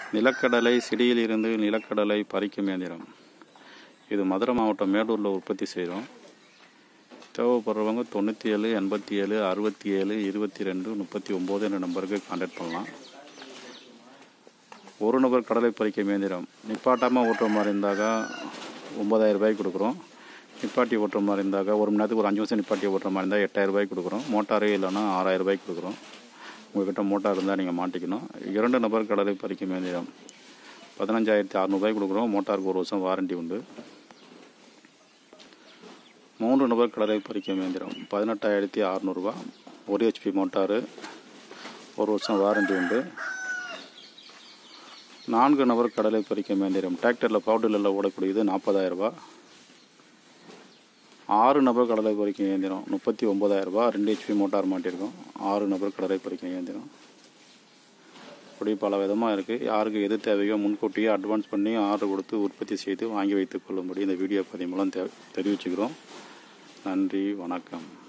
நிலக்கடலை செடியிலிருந்து நிலக்கடலை பறிக்கும் இயந்திரம் இது மதுரை மாவட்டம் மேடூரில் உற்பத்தி செய்கிறோம் தேவைப்படுறவங்க தொண்ணூற்றி ஏழு எண்பத்தி ஏழு அறுபத்தி ஏழு இருபத்தி ரெண்டு முப்பத்தி ஒம்பது என்ற நம்பருக்கு கான்டாக்ட் பண்ணலாம் ஒரு நபர் கடலை பறிக்கும் இயந்திரம் நிப்பாட்டாமல் ஓட்டுற மாதிரி இருந்தாக்கா ஒம்பதாயிரம் ரூபாய்க்கு கொடுக்குறோம் நிப்பாட்டி ஓட்டுற மாதிரி இருந்தாக்கா ஒரு மணி நேரத்துக்கு ஒரு அஞ்சு நிமிஷம் நிப்பாட்டி ஓட்டுற மாதிரி இருந்தால் எட்டாயிரம் ரூபாய்க்கு கொடுக்குறோம் மோட்டாரே இல்லைன்னா ஆறாயிரம் ரூபாய்க்கு கொடுக்குறோம் உங்கள்கிட்ட மோட்டார் இருந்தால் நீங்கள் மாட்டிக்கணும் இரண்டு நபர் கடலை பறிக்கும் இயந்திரம் பதினஞ்சாயிரத்தி அறநூறுபாய்க்கு கொடுக்குறோம் மோட்டாருக்கு ஒரு வருஷம் வாரண்டி உண்டு மூன்று நபர் கடலை பறிக்கும் இயந்திரம் பதினெட்டாயிரத்தி அறநூறுபா ஒரு ஹெச்பி மோட்டாரு ஒரு வருஷம் வாரண்டி உண்டு நான்கு நபர் கடலை பறிக்கும் இயந்திரம் டிராக்டரில் பவுடரில் ஓடக்கூடியது நாற்பதாயிரரூபா ஆறு நபர் கடலை பறிக்கும் இயந்திரம் முப்பத்தி ஒம்பதாயிரரூபா ரெண்டு ஹெச்பி மோட்டார் மாட்டியிருக்கோம் ஆறு நபர் கடலை பறிக்கும் இயந்திரம் இப்படி பல விதமாக இருக்குது யாருக்கு எது தேவையோ முன்கூட்டியே அட்வான்ஸ் பண்ணி ஆர்டர் கொடுத்து உற்பத்தி செய்து வாங்கி வைத்துக் கொள்ளும்படி இந்த வீடியோ பதிவு மூலம் தெ தெரிவிச்சுக்கிறோம் நன்றி வணக்கம்